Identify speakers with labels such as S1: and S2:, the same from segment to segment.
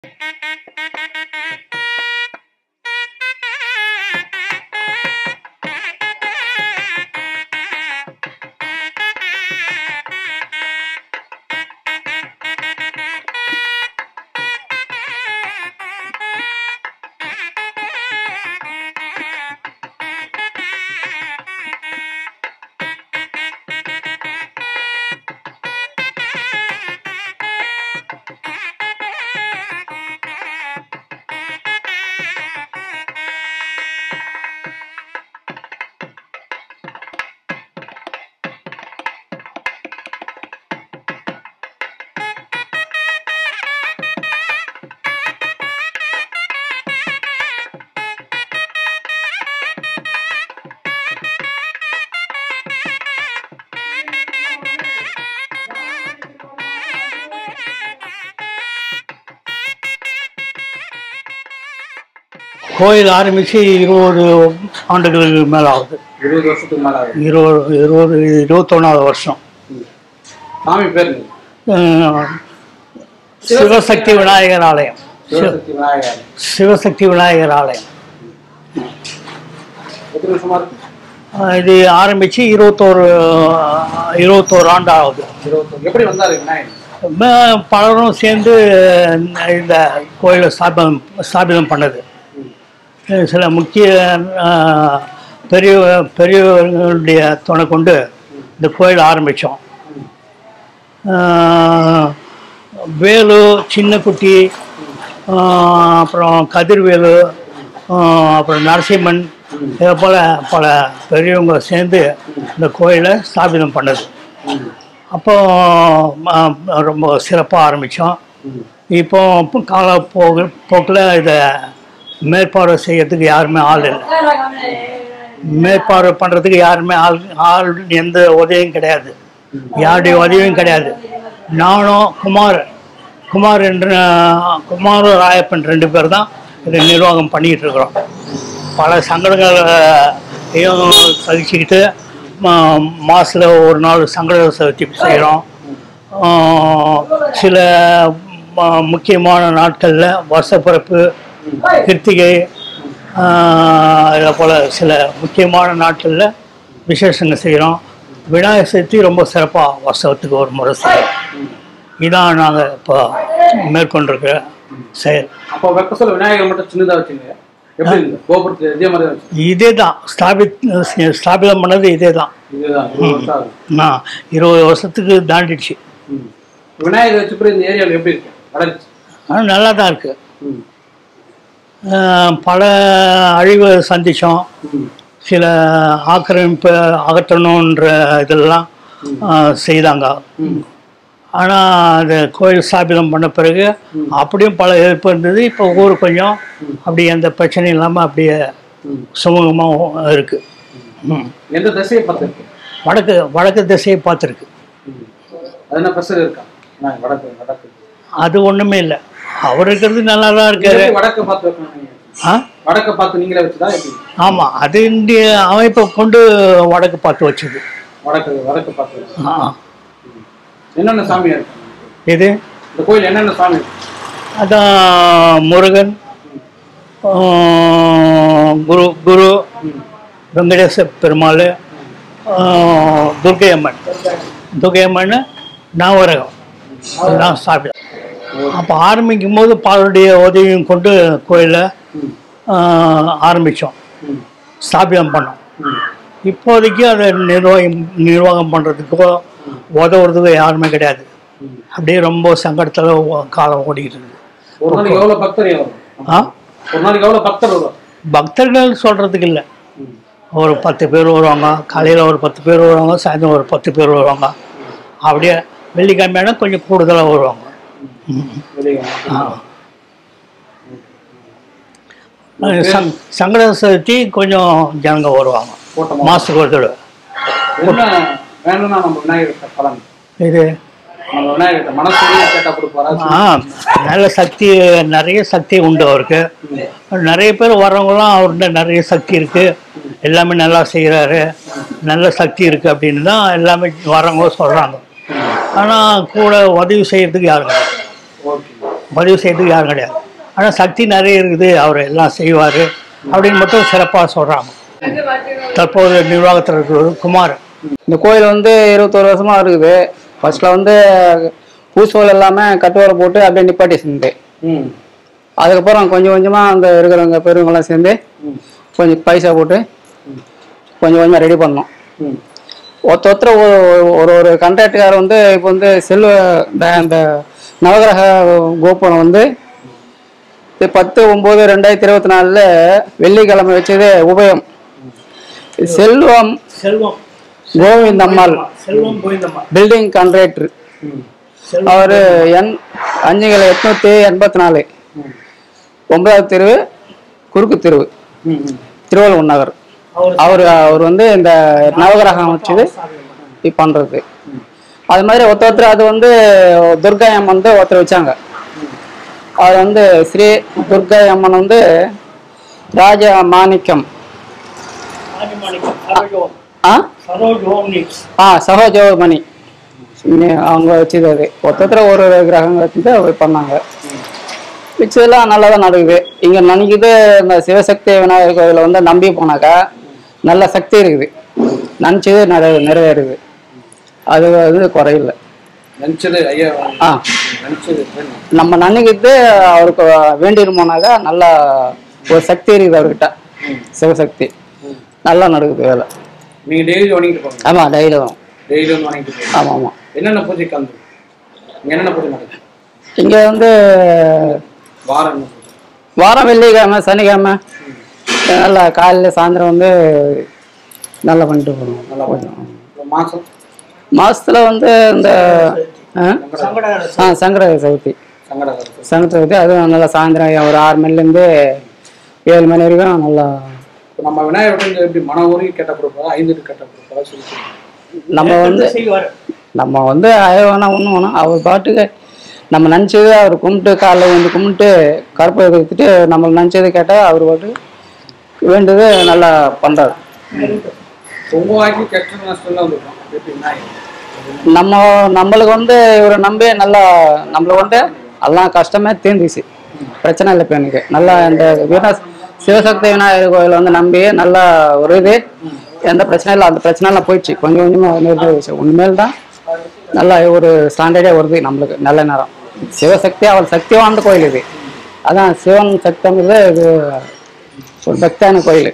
S1: கோயில் ஆரம்பித்து இருபது ஆண்டுகளுக்கு மேலே ஆகுது
S2: இருபது வருஷத்துக்கு மேல ஆகுது
S1: இருபது இருபது இருபத்தொன்னாவது வருஷம்
S2: சாமி பேர் என்ன?
S1: அஹ் சிவசக்தி விநாயகர் ஆலயம்
S2: சிவசக்தி விநாயகர்
S1: சிவசக்தி விநாயகர் ஆலயம்
S2: எத்தனை வருஷமா இருக்கு
S1: அஹ் இது ஆரம்பித்து இருபத்தோரு இருபத்தோரு ஆண்டு ஆகுது
S2: இருபத்தொன்று எப்படி வந்தாரு விநாயகர்
S1: ம- பலரும் சேர்ந்து இந்த கோயிலை ஸ்தாபனம் ஸ்தாபிதம் பண்ணது சில முக்கிய அஹ், பெரிய பெரியவர்களுடைய துணை கொண்டு இந்த கோயில் ஆரம்பித்தோம் வேலு சின்ன குட்டி ஆஹ், அப்புறம் கதிர்வேலு ஆஹ், அப்புறம் நரசிம்மன் இதை போல் பல பெரியவங்க சேர்ந்து இந்த கோயிலை ஸ்தாபிதம் பண்ணது அப்போ ம- ரொம்ப சிறப்பாக ஆரம்பித்தோம் இப்போ இப்போ கால போக போக்கில் இதை மேற்பார்வை செய்யறதுக்கு யாருமே ஆள் இல்லை மேற்பார்வை பண்ணுறதுக்கு யாருமே ஆள் ஆள் எந்த உதவியும் கிடையாது யாருடைய உதவியும் கிடையாது நானும் குமார் குமார் என்ற குமார் ராயப்பன் ரெண்டு பேர் தான் இதை நிர்வாகம் பண்ணிக்கிட்டு இருக்கிறோம் பல சங்கடங்களையும் சகிச்சுக்கிட்டு மாதத்தில் ஒரு நாள் சங்கட சதுர்த்தி செய்கிறோம் சில ம- முக்கியமான நாட்களில் வருஷப்பிறப்பு கிருத்திகை இதை போல் சில முக்கியமான நாட்களில் விசேஷங்கள் செய்கிறோம் விநாயகர் சதுர்த்தி ரொம்ப சிறப்பாக வருஷத்துக்கு ஒரு முறை செய்கிறோம் இதான் நாங்கள் இப்போ மேற்கொண்டிருக்கிற செயல்
S2: அப்போ வெப்ப சொல்ல விநாயகர் மட்டும் சின்னதா வச்சுங்க எப்படி இருக்கு கோபுரத்துல இதே மாதிரி தான் வச்சு
S1: இதே தான் ஸ்தாபித் ஸ்தாபிதம் பண்ணது இதே தான்
S2: இதுதான் இருபது வருஷம் ஆகுது
S1: நான் இருபது வருஷத்துக்கு தாண்டிடுச்சு
S2: ம். விநாயகர் வச்சு கூட இந்த ஏரியாவில் எப்படி இருக்கு வளர்ச்சி
S1: ஆனால் நல்லா தான் இருக்குது
S2: ம்.
S1: பல அழிவை சந்தித்தோம்
S2: ம்.
S1: சில ஆக்கிரமிப்பு அகற்றணுன்ற இதெல்லாம் ஆஹ், செய்தாங்க
S2: ம்.
S1: ஆனால் அந்த கோயில் ஸ்தாபிதம் பண்ண பிறகு அப்படியும் பல எதிர்ப்பு இருந்தது இப்போ ஊர் கொஞ்சம் அப்படி எந்த பிரச்சனையும் இல்லாமல் அப்படியே
S2: ம்.
S1: சுமூகமாக இருக்குது ம்
S2: எந்த திசையை பார்த்து இருக்கு
S1: வடக்கு வடக்கு திசையை பார்த்துருக்கு
S2: ம். அது என்ன பிரஷர் இருக்கா விநாயகர் வடக்கு வடக்கு
S1: அது ஒன்றுமே இல்லை அவர் இருக்கிறது நல்லா தான் இருக்காரு
S2: எப்படி வடக்க பார்த்து வைக்கணும் நீங்க
S1: ஆ
S2: வடக்க பார்த்து நீங்களே வச்சுதான் எப்படி
S1: ஆமாம் அது இந்திய அமைப்பை கொண்டு வடக்கு பார்த்து வச்சது
S2: வடக்கு வடக்கு பார்த்து வைக்கணும்.
S1: ஆ
S2: என்னென்ன சாமி இருக்கு
S1: இது
S2: இந்த கோயில் என்னென்ன சாமி இருக்கு
S1: அதான் முருகன் ஆ, குரு குரு வெங்கடேச பெருமாள் ஆ, துர்க்கை அம்மன் துர்க்கை அம்மன் நவரகம் அதுதான் ஸ்தாபிதம் அப்போ ஆரம்பிக்கும் போது பாலுடைய உதவியும் கொண்டு கோயிலை
S2: ம்.
S1: ஆரம்பித்தோம்
S2: ம்.
S1: ஸ்தாபிதம் பண்ணோம்
S2: ம்.
S1: இப்போதைக்கு அதை நிர்வாகம் நிர்வாகம் பண்ணுறதுக்கோ உதவுறதுக்கோ யாருமே கிடையாது
S2: ம்.
S1: அப்படியே ரொம்ப சங்கடத்தில் காலம் ஓடிக்கிட்டு இருக்குது
S2: ஒரு நாளைக்கு எவ்வளவு பக்தர் வரும்
S1: ஆ
S2: ஒரு நாளைக்கு எவ்வளவு பக்தர் வரும்
S1: பக்தர்கள் சொல்கிறதுக்கு இல்லை
S2: ம்.
S1: ஒரு பத்து பேர் வருவாங்க காலையில் ஒரு பத்து பேர் வருவாங்க சாயந்தரம் ஒரு பத்து பேர் வருவாங்க அப்படியே வெள்ளிக்கிழமையான கொஞ்சம் கூடுதலாக வருவாங்க ம்.
S2: வெளியே
S1: ஆ. சங் சங்கட சதுர்த்தி கொஞ்சம் ஜனங்க வருவாங்க
S2: கூட்டமா
S1: மாதத்துக்கு ஒரு தடவை
S2: என்ன வேணும்னா நம்ம விநாயகர்கிட்ட பலன்
S1: இது
S2: நம்ம விநாயகர்கிட்ட மனசு கேட்டா கொடுப்பாரா
S1: ஆ நல்ல சக்தி நிறைய சக்தி உண்டு அவருக்கு நிறைய பேர் வர்றவங்களாம் அவர்கிட்ட நிறைய சக்தி இருக்கு எல்லாமே நல்லா செய்கிறாரு நல்ல சக்தி இருக்கு அப்படின்னு தான் எல்லாமே வரவங்க சொல்கிறாங்க ஆனால் கூட உதவி செய்யறதுக்கு யாரும் கிடையாது
S2: ஓகே
S1: பதிவு செய்யறதுக்கு யாரும் கிடையாது ஆனால் சக்தி நிறைய இருக்குது அவர் எல்லாம் செய்வார் அப்படின்னு மட்டும் சிறப்பாக சொல்கிறாங்க தற்போது நிர்வாகத்தில் இருக்கிறவர் குமார்
S3: இந்த கோயில் வந்து இருபத்தோரு வருஷமா இருக்குது ஃபர்ஸ்ட்ல வந்து பூசோல் இல்லாமல் கட்டுவரை போட்டு அப்படியே நிப்பாட்டி செஞ்சேன்
S2: ம்
S3: அதுக்கப்புறம் கொஞ்சம் கொஞ்சமாக அந்த இருக்கிறவங்க பெரியவங்கெல்லாம் சேர்ந்து
S2: ம்
S3: கொஞ்சம் பைசா போட்டு கொஞ்சம் கொஞ்சமாக ரெடி பண்ணோம்
S2: ம்
S3: ஒருத்த ஒருத்தர் ஒரு ஒரு ஒரு கண்ட்ராக்டுக்கார் வந்து இப்போ வந்து செல்வ இந்த- இந்த நவகிரக கோபுரம் வந்து இது பத்து ஒம்பது ரெண்டாயிரத்தி இருபத்தி நாலில் வெள்ளிக்கிழமை வச்சது உபயம் செல்வம்
S1: செல்வம்
S3: கோவிந்தம்மாள்
S1: செல்வம் கோவிந்தம்மா
S3: பில்டிங் கான்ட்ராக்டர்
S2: ம்
S3: அவர் எண் அஞ்சுகளை எட்நூத்தி எண்பத்தி நாலு
S2: ம்
S3: ஒன்பதாவது தெருவு குறுக்கு தெருவு
S2: ம் ம்
S3: திருவள்ளுவர் நகர்
S1: அவர்
S3: அவர் அவர் வந்து இந்த நவகிரகம் வச்சது இது பண்றது அது மாதிரி ஒருத்தர் ஒருத்தர் அது வந்து துர்கா அம்மன் வந்து ஒருத்தர் வச்சாங்க அவர் வந்து ஸ்ரீ துர்கா அம்மன் வந்து ராஜ மாணிக்கம்
S1: ஆதிமாணிக்கம், சரோஜோம்.
S3: ஆ
S1: சரோஜோம் நீக்ஸ்.
S3: ஆ சகோஜோமணி இங்க அவங்க வச்சது அது ஒருத்தர் ஒரு ஒரு கிரகங்கள் வச்சுட்டு அவர் பண்ணாங்க மிச்சதெல்லாம் நல்லா தான் நடக்குது இங்கே நினைக்குது இந்த சிவசக்தி விநாயகர் கோயிலில் வந்து நம்பி போனாக்கா நல்ல சக்தி இருக்குது நினச்சது நிறை நிறைவேறுது அது வந்து குறையில்லை
S2: நினச்சது ஐயா
S3: ஆ
S2: நினச்சது வேணும்
S3: நம்ம நினைக்கிறது அவருக்கு வேண்டிட்டு போனாக்கா நல்லா ஒரு சக்தி இருக்குது அவர்கிட்ட சிவசக்தி நல்லா நடக்குது வேலை
S2: நீங்கள் டெய்லி வணங்கிட்டு போங்க
S3: ஆமாம் டைரி வரும்
S2: டெய்லி வந்து வணங்கிட்டு போங்க
S3: ஆமாம் ஆமாம்
S2: என்னென்ன பூஜை கலந்து இங்க என்னென்ன பூஜை நடக்குது
S3: இங்கே வந்து
S2: வாரம் என்ன பூஜை
S3: வாரம் வெள்ளிக்கிழமை சனிக்கிழமை நல்லா காலையில் சாயந்தரம் வந்து நல்லா பண்ணிட்டு போகணும்
S2: நல்லா பூஜை இப்போ மாதம்
S3: மாசத்துல வந்து இந்த ஆ?
S1: சங்கடஹர
S3: ஆ சங்கர சதுர்த்தி
S2: சங்கடகரத்து
S3: சங்கர சதுர்த்தி அதுவும் நல்லா சாயந்தரம் ஒரு ஆறு மணிலேருந்து ஏழு மணி வரைக்கும் நல்லா
S2: இப்போ நம்ம விநாயகர் வந்து எப்படி மன ஊறி கெட்ட கொடுப்பா ஐந்து கெட்ட கொடுப்பா சொல்லி
S3: நம்ம வந்து
S1: செய்வார்.
S3: நம்ம வந்து அய வேணாம் ஒன்றும் வேணாம் அவர் பாட்டுக்கு நம்ம நினச்சது அவர் கும்பிட்டு காலைல வந்து கும்பிட்டு கருப்பை எடுத்துட்டு நம்ம நினச்சது கேட்டால் அவர் பாட்டு வேண்டியது நல்லா பண்ணுறாரு
S2: உங்க வாய்க்கு கெட்ட நஷ்டம்லாம் வந்துருக்கும் எப்படி விநாயகர்
S3: நம்ம நம்மளுக்கு வந்து இவரை நம்பி நல்லா நம்மளுக்கு வந்து எல்லாம் கஷ்டமே தீர்ந்துச்சு பிரச்சனை இல்லை இப்போ எனக்கு நல்லா இந்த வீணா சிவசக்தி விநாயகர் கோயில் வந்து நம்பி நல்லா ஒரு இது எந்த பிரச்சனையும் இல்லை அந்த பிரச்சனைலாம் போயிடுச்சு கொஞ்சம் கொஞ்சமாக நிறுத்தி உண்மையில் தான் நல்லா ஒரு ஸ்டாண்டர்டே வருது நம்மளுக்கு நல்ல நேரம் சிவசக்தி அவர் சக்தி வாழ்ந்த கோயில் இது அதான் சிவன் சக்திங்கிறது இது ஒரு பக்தியான கோயில்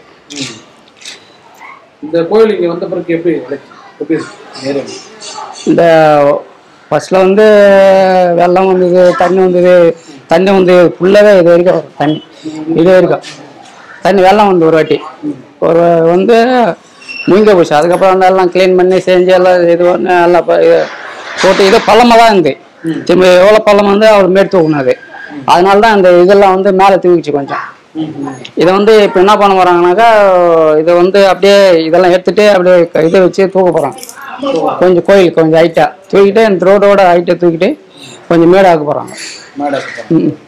S2: இந்த கோயில் இங்க வந்த பிறகு எப்படி விளைச்சு எப்படி இருக்கு நேரம்
S3: இந்த ஃபர்ஸ்ட்ல வந்து வெள்ளம் வந்தது தண்ணி வந்தது தண்ணி வந்து ஃபுல்லாகவே இது வரைக்கும் வரும் தண்ணி இது வரைக்கும் தண்ணி வெள்ளம் வந்து ஒரு வாட்டி ஒரு வந்து முங்க போச்சு அதுக்கப்புறம் வந்து எல்லாம் க்ளீன் பண்ணி செஞ்சு எல்லாம் இது பண்ணி எல்லாம் ப- இது போட்டு இது பள்ளமாக தான் இருந்து திரும்ப எவ்வளோ பள்ளம் வந்து அவர் மேடு தூக்குனது அதனால தான் இந்த இதெல்லாம் வந்து மேலே தூக்கிச்சு கொஞ்சம் இதை வந்து இப்போ என்ன பண்ண போறாங்கனாக்கா இதை வந்து அப்படியே இதெல்லாம் எடுத்துட்டு அப்படியே க- இதை வச்சு தூக்க போறாங்க கொஞ்சம் கோயில் கொஞ்சம் ஹைட்டா தூக்கிட்டு இந்த ரோடோட ஹைட்டை தூக்கிட்டு கொஞ்சம் மேடாக்க போறாங்க
S2: மேடம்
S3: ம்.